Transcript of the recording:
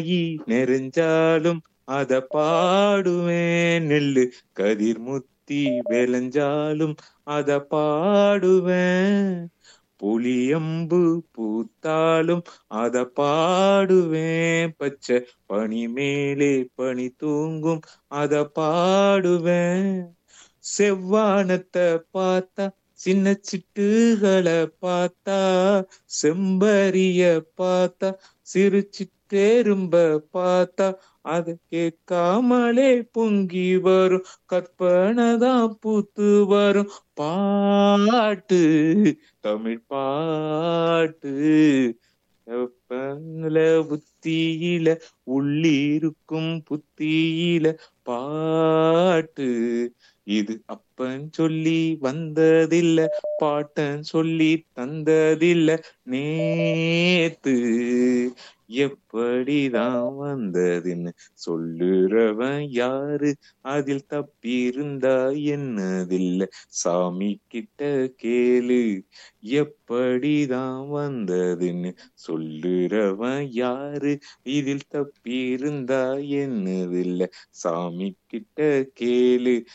நெறிஞ்சாலும் அத பாடுவேன் நெல்லு கதிர் முத்தி விளைஞ்சாலும் அத பாடுவேன் புளியம்பு பூத்தாலும் அத பாடுவேன் பச்சை பனி மேலே பனி தூங்கும் அத பாடுவேன் செவ்வானத்தை பார்த்தா சின்ன சிட்டுகளை பார்த்தா செம்பரிய பார்த்தா சிறு சிட்டெரும்ப பார்த்தா அத கேட்காமலே பொங்கி வரும் கற்பனை தான் பூத்து வரும் பாட்டு தமிழ் பாட்டு வெப்பங்கள புத்தியில உள்ளிருக்கும் புத்தியில பாட்டு இது அப்பன் சொல்லி வந்ததில்ல பாட்டன் சொல்லி தந்ததில்ல நேத்து எப்படிதான் வந்ததுன்னு சொல்லுறவன் யாரு அதில் தப்பியிருந்தா என்னதில்ல சாமி கிட்ட கேளு எப்படிதான் வந்ததுன்னு சொல்லுறவன் யாரு இதில் தப்பியிருந்தா என்னதில்ல சாமி கிட்ட கேளு